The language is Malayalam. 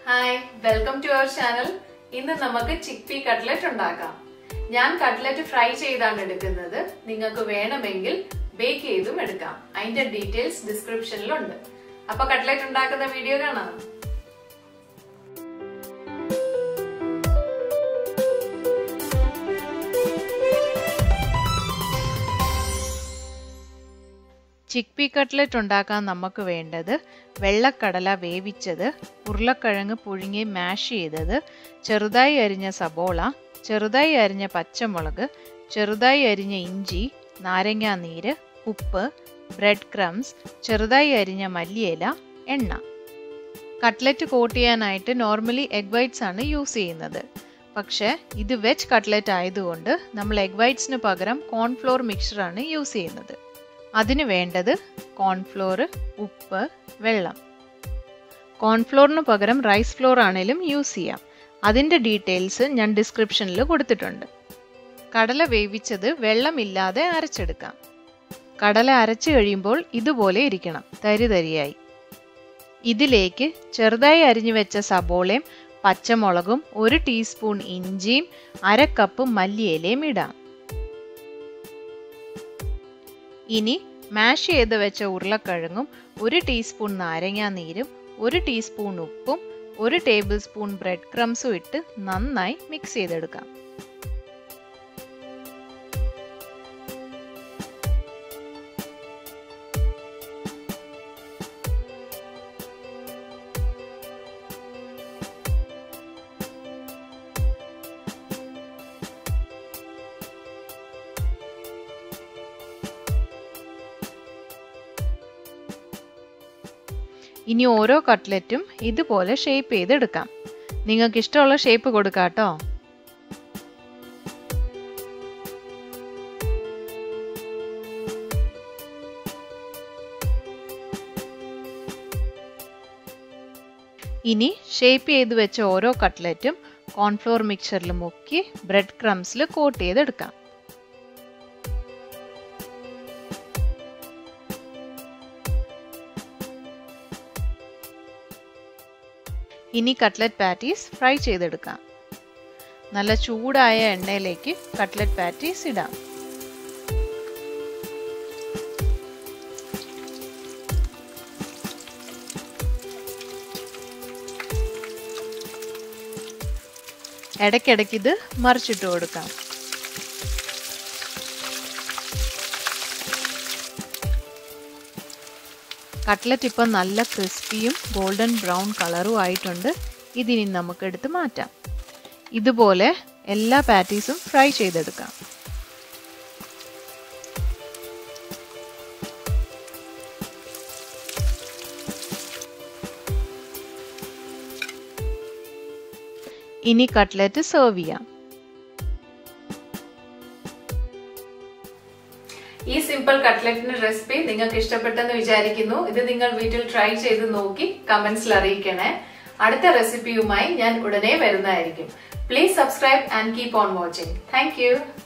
hi welcome to our channel ഇന്ന് നമുക്ക് ചിക്ക് പീ കട്ട്ലറ്റ് ഉണ്ടാക്കാം ഞാൻ കട്ട്ലറ്റ് ഫ്രൈ ചെയ്താണ് എടുക്കുന്നത് നിങ്ങൾക്ക് വേണമെങ്കിൽ ബേക്ക് ചെയ്തും എടുക്കാം അതിന്റെ ഡീറ്റെയിൽസ് ഡിസ്ക്രിപ്ഷനിലുണ്ട് അപ്പൊ കട്ട്ലറ്റ് ഉണ്ടാക്കുന്ന വീഡിയോ കാണാം ചിക്ക് പീ കട്ട്ലറ്റ് ഉണ്ടാക്കാൻ നമുക്ക് വേണ്ടത് വെള്ളക്കടല വേവിച്ചത് ഉരുളക്കിഴങ്ങ് പുഴുങ്ങി മാഷ് ചെയ്തത് ചെറുതായി അരിഞ്ഞ സബോള ചെറുതായി അരിഞ്ഞ പച്ചമുളക് ചെറുതായി അരിഞ്ഞ ഇഞ്ചി നാരങ്ങാ നീര് ഉപ്പ് ബ്രെഡ് ക്രംസ് ചെറുതായി അരിഞ്ഞ മല്ലിയില എണ്ണ കട്ട്ലറ്റ് കോട്ട് ചെയ്യാനായിട്ട് നോർമലി എഗ് വൈറ്റ്സ് ആണ് യൂസ് ചെയ്യുന്നത് പക്ഷേ ഇത് വെജ് കട്ട്ലറ്റ് ആയതുകൊണ്ട് നമ്മൾ എഗ് വൈറ്റ്സിന് പകരം കോൺഫ്ലോർ മിക്സറാണ് യൂസ് ചെയ്യുന്നത് അതിന് വേണ്ടത് കോൺഫ്ലോർ ഉപ്പ് വെള്ളം കോൺഫ്ലോറിന് പകരം റൈസ് ഫ്ലോർ ആണെങ്കിലും യൂസ് ചെയ്യാം അതിൻ്റെ ഡീറ്റെയിൽസ് ഞാൻ ഡിസ്ക്രിപ്ഷനിൽ കൊടുത്തിട്ടുണ്ട് കടല വേവിച്ചത് വെള്ളമില്ലാതെ അരച്ചെടുക്കാം കടല അരച്ചു കഴിയുമ്പോൾ ഇതുപോലെ ഇരിക്കണം തരി തരിയായി ഇതിലേക്ക് ചെറുതായി അരിഞ്ഞു വെച്ച സബോളയും പച്ചമുളകും ഒരു ടീസ്പൂൺ ഇഞ്ചിയും അര കപ്പ് മല്ലിയിലയും ഇടാം ഇനി മാഷ് ചെയ്ത് വെച്ച ഉരുളക്കിഴങ്ങും ഒരു ടീസ്പൂൺ നാരങ്ങാ നീരും ഒരു ടീസ്പൂൺ ഉപ്പും ഒരു ടേബിൾ സ്പൂൺ ബ്രെഡ് ക്രംസും ഇട്ട് നന്നായി മിക്സ് ചെയ്തെടുക്കാം ഇനി ഓരോ കട്ട്ലറ്റും ഇതുപോലെ ഷേപ്പ് ചെയ്തെടുക്കാം നിങ്ങൾക്ക് ഇഷ്ടമുള്ള ഷേപ്പ് കൊടുക്കാം കേട്ടോ ഇനി ഷേപ്പ് ചെയ്ത് വെച്ച ഓരോ കട്ട്ലറ്റും കോൺഫ്ലോർ മിക്സറിൽ മുക്കി ബ്രെഡ് ക്രംസിൽ കോട്ട് ചെയ്തെടുക്കാം ഇനി കട്ട്ലറ്റ് പാറ്റീസ് ഫ്രൈ ചെയ്തെടുക്കാം നല്ല ചൂടായ എണ്ണയിലേക്ക് കട്ട്ലറ്റ് പാറ്റീസ് ഇടാം ഇടയ്ക്കിടയ്ക്ക് ഇത് മറിച്ചിട്ട് കൊടുക്കാം കട്ട്ലറ്റ് ഇപ്പം നല്ല ക്രിസ്പിയും ഗോൾഡൻ ബ്രൗൺ കളറും ആയിട്ടുണ്ട് ഇതിനി നമുക്കെടുത്ത് മാറ്റാം ഇതുപോലെ എല്ലാ പാറ്റീസും ഫ്രൈ ചെയ്തെടുക്കാം ഇനി കട്ട്ലറ്റ് സെർവ് ചെയ്യാം ഈ സിമ്പിൾ കട്ട്ലറ്റിന്റെ റെസിപ്പി നിങ്ങൾക്ക് ഇഷ്ടപ്പെട്ടെന്ന് വിചാരിക്കുന്നു ഇത് നിങ്ങൾ വീട്ടിൽ ട്രൈ ചെയ്ത് നോക്കി കമന്റ്സിൽ അറിയിക്കണേ അടുത്ത റെസിപ്പിയുമായി ഞാൻ ഉടനെ വരുന്നതായിരിക്കും please subscribe and keep on watching thank